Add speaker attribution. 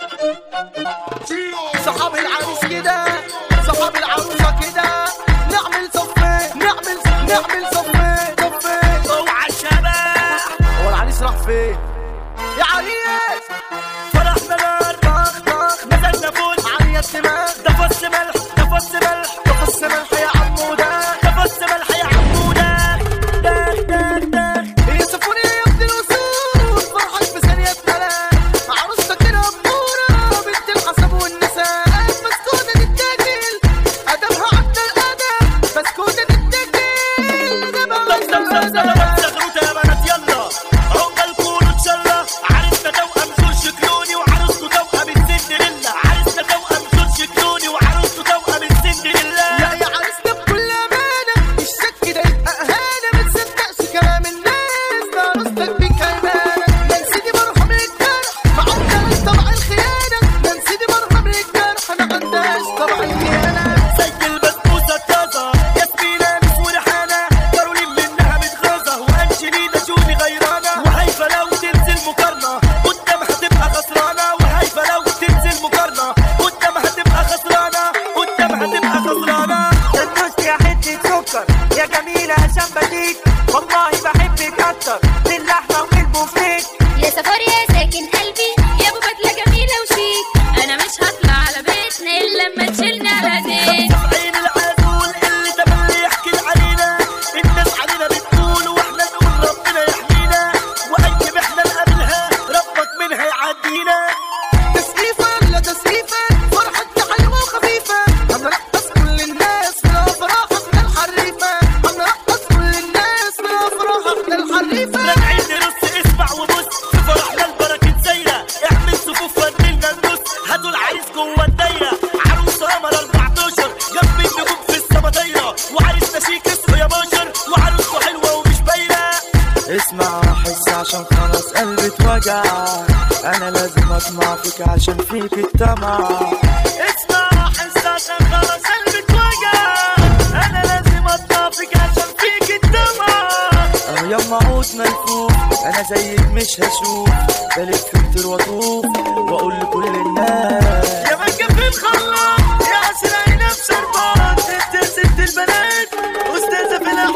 Speaker 1: صحاب العروس كده صحاب العروسة كده نعمل صفين نعمل نعمل صفين صفين
Speaker 2: اوعى الشباب
Speaker 1: هو العريس راح فين؟ يا عريس
Speaker 2: فرحنا نار
Speaker 1: طخ طخ
Speaker 2: نزلنا فول
Speaker 1: علي الدماغ
Speaker 2: ده فص ملح ده فص ملح
Speaker 1: تفص ملح يا عمو ده
Speaker 2: ده فص ملح يا عمودة داخ داخ داخ
Speaker 1: هي سفوني يا ابن الوصول فرحك في ثانية تلاقي عروستك كده أمورة بنت الحسب والنساء مسكونة تتاكل أدبها عدى الأدب مسكونة تتاكل أدبها
Speaker 2: طب
Speaker 1: عدى
Speaker 2: طب طب طب
Speaker 1: الأدب
Speaker 2: زغروطة يا بنات يلا عقبال كله اتشلة عريسنا توأم جورج كلوني وعروسته توأم السندريلا عريسنا توأم جورج كلوني وعروسته توأم السندريلا
Speaker 1: لا يا عريسنا بكل أمانة الشك ده يبقى إهانة ما تصدقش كلام الناس ده عروستك بيك هيمانة يا سيدي مرحم للجرح ما عندهاش طبع الخيانة يا سيدي مرحم للجرح ما عندهاش طبع الخيانة
Speaker 2: زي البسبوسة الطازة ياسمينة مش وريحانة كارولين منها متغاظة وأنجلينا جولي غيرانة وهيفا لو تنزل مقارنة قدام هتبقى خسرانة وهيفا لو تنزل مقارنة قدام هتبقى خسرانة قدام هتبقى خسرانة
Speaker 3: تدوس يا حتة سكر يا جميلة عشان بديك والله بحبك أكتر من اللحمة والبوفتيك
Speaker 4: يا سفر يا ساكن قلبي يا ابو بدله جميله وشيك انا مش هطلع على بيتنا الا لما تشيلني على زين
Speaker 2: في عين العسول اللي تملي يحكي علينا الناس علينا بتقول واحنا نقول ربنا يحمينا واي محنه نقابلها ربك منها يعدينا
Speaker 1: تسقيفة ولا تسقيفة فرحتنا حلوة وخفيفة هنرقص كل الناس في الأفراح احنا الحريفة هنرقص كل الناس في الأفراح احنا الحريفة
Speaker 2: راجعين نرص اسمع وبص في فرحنا البركة زايرة اعمل صفوف فنلنا النص هاتوا العريس جوه الدايرة عروس قمر 14 جنب النجوم في السما دايرة وعريسنا شيك اسمه يا بشر وعروسته حلوة ومش باينة
Speaker 5: اسمع احس عشان خلاص قلبي اتوجع انا لازم اطمع فيك عشان فيك الطمع
Speaker 2: اسمع احس عشان خلاص قلبي اتوجع انا لازم اطفيك عشان فيك الدمع
Speaker 5: اه يما عود ملفوف انا زيك مش هشوف بلف كتير واطوف واقول لكل الناس
Speaker 2: يا مكة في الخلاط يا عسل عينة بشربات انت ست البنات استاذة في